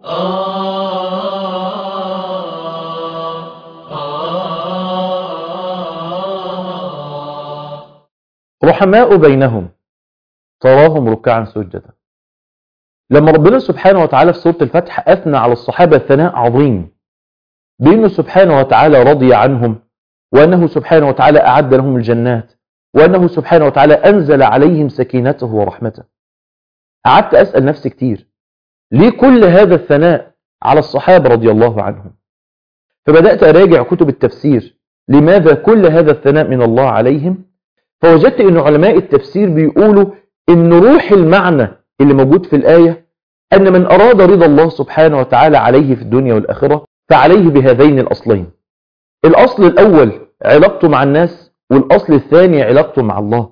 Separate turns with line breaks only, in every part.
رحماء بينهم تراهم ركعا سجدا لما ربنا سبحانه وتعالى في سورة الفتح أثنى على الصحابة ثناء عظيم بأنه سبحانه وتعالى رضي عنهم وأنه سبحانه وتعالى أعد لهم الجنات وأنه سبحانه وتعالى أنزل عليهم سكينته ورحمته قعدت أسأل نفسي كتير ليه كل هذا الثناء على الصحابة رضي الله عنهم فبدأت أراجع كتب التفسير لماذا كل هذا الثناء من الله عليهم فوجدت أن علماء التفسير بيقولوا أن روح المعنى اللي موجود في الآية أن من أراد رضا الله سبحانه وتعالى عليه في الدنيا والآخرة فعليه بهذين الأصلين الأصل الأول علاقته مع الناس والأصل الثاني علاقته مع الله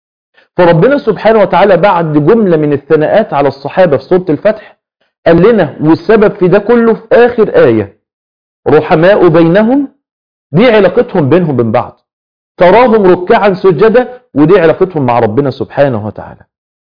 فربنا سبحانه وتعالى بعد جملة من الثناءات على الصحابة في سورة الفتح قال لنا والسبب في ده كله في آخر آية رحماء بينهم دي علاقتهم بينهم وبين بعض تراهم ركعا سجدا ودي علاقتهم مع ربنا سبحانه وتعالى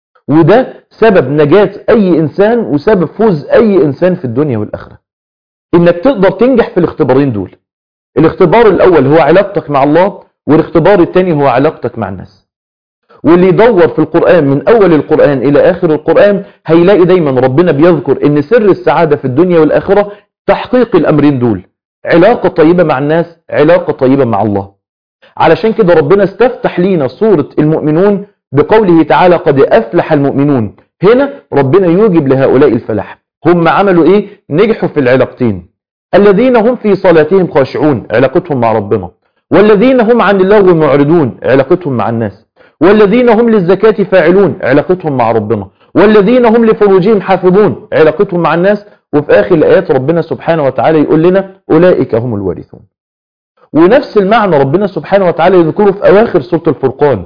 وده سبب نجاة أي إنسان وسبب فوز أي إنسان في الدنيا والآخرة إنك تقدر تنجح في الاختبارين دول الاختبار الأول هو علاقتك مع الله والاختبار الثاني هو علاقتك مع الناس واللي يدور في القرآن من أول القرآن إلى آخر القرآن هيلاقي دايما ربنا بيذكر إن سر السعادة في الدنيا والآخرة تحقيق الأمرين دول علاقة طيبة مع الناس علاقة طيبة مع الله علشان كده ربنا استفتح لينا سورة المؤمنون بقوله تعالى قد أفلح المؤمنون هنا ربنا يوجب لهؤلاء الفلاح هم عملوا إيه نجحوا في العلاقتين الذين هم في صلاتهم خاشعون علاقتهم مع ربنا والذين هم عن اللغو معرضون علاقتهم مع الناس والذين هم للزكاة فاعلون علاقتهم مع ربنا والذين هم لفروجهم حافظون علاقتهم مع الناس وفي آخر الآيات ربنا سبحانه وتعالى يقول لنا أولئك هم الوارثون ونفس المعنى ربنا سبحانه وتعالى يذكره في أواخر سورة الفرقان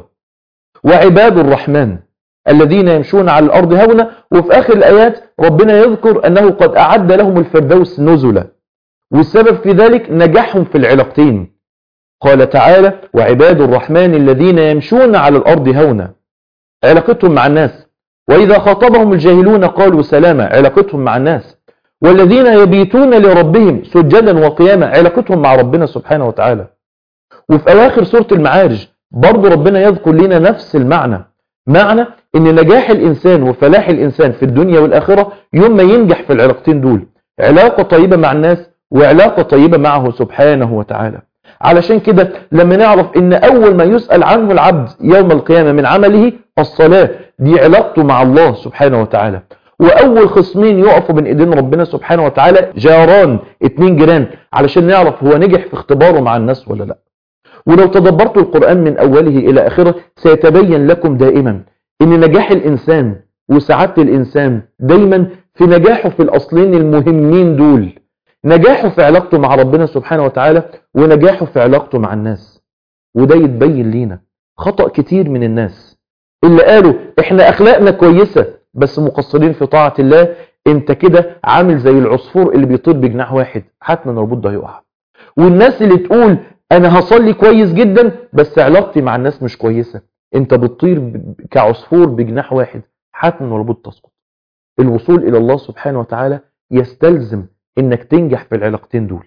وعباد الرحمن الذين يمشون على الأرض هونا وفي آخر الآيات ربنا يذكر أنه قد أعد لهم الفردوس نزلا والسبب في ذلك نجاحهم في العلاقتين قال تعالى وعباد الرحمن الذين يمشون على الأرض هونا علاقتهم مع الناس وإذا خاطبهم الجاهلون قالوا سلاما علاقتهم مع الناس والذين يبيتون لربهم سجدا وقياما علاقتهم مع ربنا سبحانه وتعالى وفي أواخر سورة المعارج برضو ربنا يذكر لنا نفس المعنى معنى ان نجاح الإنسان وفلاح الإنسان في الدنيا والآخرة يوم ما ينجح في العلاقتين دول علاقة طيبة مع الناس وعلاقة طيبة معه سبحانه وتعالى علشان كده لما نعرف ان اول ما يسأل عنه العبد يوم القيامة من عمله الصلاة دي علاقته مع الله سبحانه وتعالى واول خصمين يقفوا بين ايدين ربنا سبحانه وتعالى جاران اتنين جيران علشان نعرف هو نجح في اختباره مع الناس ولا لا ولو تدبرتوا القرآن من اوله الى اخره سيتبين لكم دائما ان نجاح الانسان وسعادة الانسان دايما في نجاحه في الاصلين المهمين دول نجاحه في علاقته مع ربنا سبحانه وتعالى ونجاحه في علاقته مع الناس وده يتبين لينا خطأ كتير من الناس اللي قالوا احنا اخلاقنا كويسة بس مقصرين في طاعة الله انت كده عامل زي العصفور اللي بيطير بجناح واحد حتما الربوط ده هيقع والناس اللي تقول انا هصلي كويس جدا بس علاقتي مع الناس مش كويسة انت بتطير كعصفور بجناح واحد حتما الربوط تسقط الوصول الى الله سبحانه وتعالى يستلزم انك تنجح في العلاقتين دول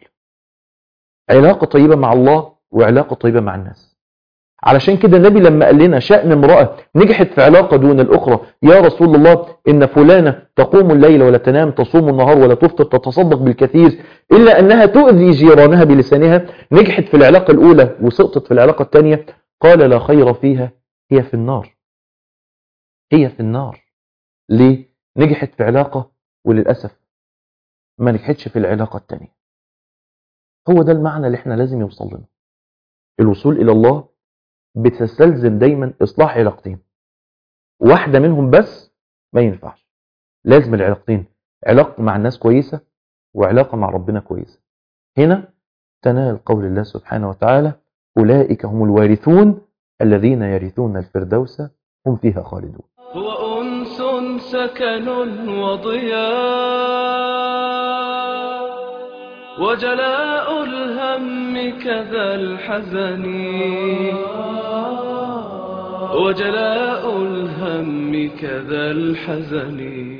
علاقة طيبة مع الله وعلاقة طيبة مع الناس علشان كده النبي لما قال لنا شأن امرأة نجحت في علاقة دون الأخرى يا رسول الله إن فلانة تقوم الليل ولا تنام تصوم النهار ولا تفطر تتصدق بالكثير إلا أنها تؤذي جيرانها بلسانها نجحت في العلاقة الأولى وسقطت في العلاقة الثانية قال لا خير فيها هي في النار هي في النار ليه؟ نجحت في علاقة وللأسف ما نجحتش في العلاقة التانية هو ده المعنى اللي احنا لازم يوصل لنا الوصول إلى الله بتستلزم دايما إصلاح علاقتين واحدة منهم بس ما ينفعش لازم العلاقتين علاقة مع الناس كويسة وعلاقة مع ربنا كويسة هنا تنال قول الله سبحانه وتعالى أولئك هم الوارثون الذين يرثون الفردوس هم فيها خالدون
هو أنس سكن وضياء وجلاء الهم كذا الحزن وجلاء الهم كذا الحزن